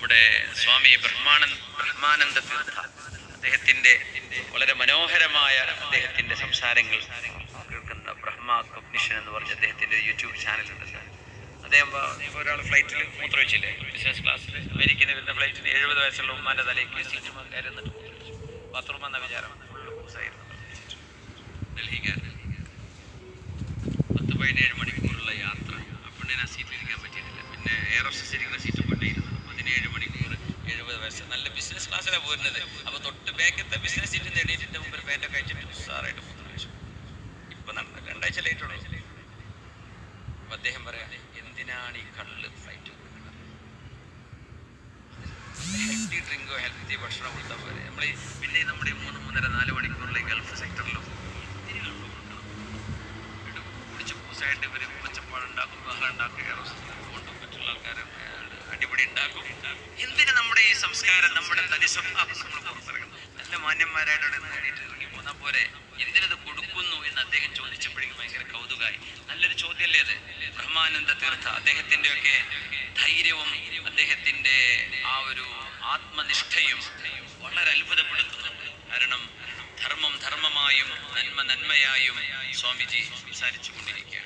നമ്മുടെ സ്വാമി ബ്രഹ്മാനന്ദ ബ്രഹ്മാനന്ദ തീർത്ഥ അദ്ദേഹത്തിന്റെ വളരെ മനോഹരമായ അദ്ദേഹത്തിന്റെ സംസാരങ്ങൾ കേൾക്കുന്ന ബ്രഹ്മ കൊഗ്നിഷൻ എന്ന് പറഞ്ഞ അദ്ദേഹത്തിന്റെ യൂട്യൂബ് ചാനലുണ്ട് അദ്ദേഹം ഒരാൾ ഫ്ലൈറ്റിൽ മൂത്രമൊഴിച്ചില്ലേ ബിസിനസ് ക്ലാസ്സിൽ അമേരിക്കയിൽ വരുന്ന ഫ്ലൈറ്റിൽ എഴുപത് വയസ്സുള്ള ഉമ്മാന്റെ തലയ്ക്ക് സീറ്റ് കയറുന്നിട്ട് ബാത്റൂം എന്ന വിചാരം ഫുള്ള് കൂസായിരുന്നു ഡൽഹിക്കാരൻ പത്ത് പതിനേഴ് മണിക്കൂറുള്ള യാത്ര ആ പെണ്ണിന് ആ സീറ്റിൽ ഇരിക്കാൻ പറ്റിയിട്ടില്ല പിന്നെ എയർ ഹോസ്റ്റസ് ഇരിക്കുന്ന സീറ്റ് പെണ്ണിരുന്നു പതിനേഴ് മണിക്കൂർ എഴുപത് വയസ്സ് നല്ല ബിസിനസ് ക്ലാസ്സിലാണ് പോരുന്നത് അപ്പോൾ തൊട്ട് ബാക്കത്തെ ബിസിനസ് സീറ്റിൽ നിന്ന് എണീറ്റിൻ്റെ മുമ്പിൽ പാൻറ്റൊക്കെ അയച്ചിട്ട് ഉഷാറായിട്ട് മൂത്രം കഴിച്ചു ഇപ്പം നടന്ന രണ്ടാഴ്ച ലേറ്റ് ഉള്ളൂ അപ്പം അദ്ദേഹം പറയാം എന്തിനാണ് ഈ കള്ള് ഫ്ലൈറ്റ് ഹെൽത്തി ഡ്രിങ്കോ ഹെൽത്തി ഭക്ഷണം കൊടുത്താൽ പോലെ നമ്മൾ പിന്നെ നമ്മുടെ ഈ മൂന്ന് മൂന്നര നാല് മണിക്കൂറിലെ ഗൾഫ് സെക്ടറിലും എന്തിനാണല്ലോ കൊണ്ടുപോകുന്നത് കുടിച്ച് പൂസായിട്ട് ഇവർ ഒച്ചപ്പാടുണ്ടാക്കും ബഹളം ഉണ്ടാക്കും കൊണ്ടും മറ്റുള്ള ആൾക്കാരും അടിപൊളി ഉണ്ടാക്കും എന്തിന് നമ്മുടെ ഈ സംസ്കാരം നമ്മുടെ തനി സ്വഭാവം നമ്മൾ പുറത്തിറങ്ങും നല്ല മാന്യന്മാരായിട്ട് അവിടെ നിന്ന് നേടിയിട്ട് ഇറങ്ങി പോന്നാൽ പോരെ എന്തിനത് കൊടുക്കുന്നു എന്ന് അദ്ദേഹം ചോദിച്ചപ്പോഴേക്കും ഭയങ്കര കൗതുകമായി നല്ലൊരു ചോദ്യമല്ലേ അത് ബ്രഹ്മാനന്ദ തീർത്ഥ അദ്ദേഹത്തിന്റെ ഒക്കെ ധൈര്യവും അദ്ദേഹത്തിന്റെ ആ ഒരു ആത്മനിഷ്ഠയും വളരെ അത്ഭുതപ്പെടുത്തുന്നുണ്ട് കാരണം ധർമ്മം ധർമ്മമായും നന്മ നന്മയായും സ്വാമിജി സംസാരിച്ചു കൊണ്ടിരിക്കുകയാണ്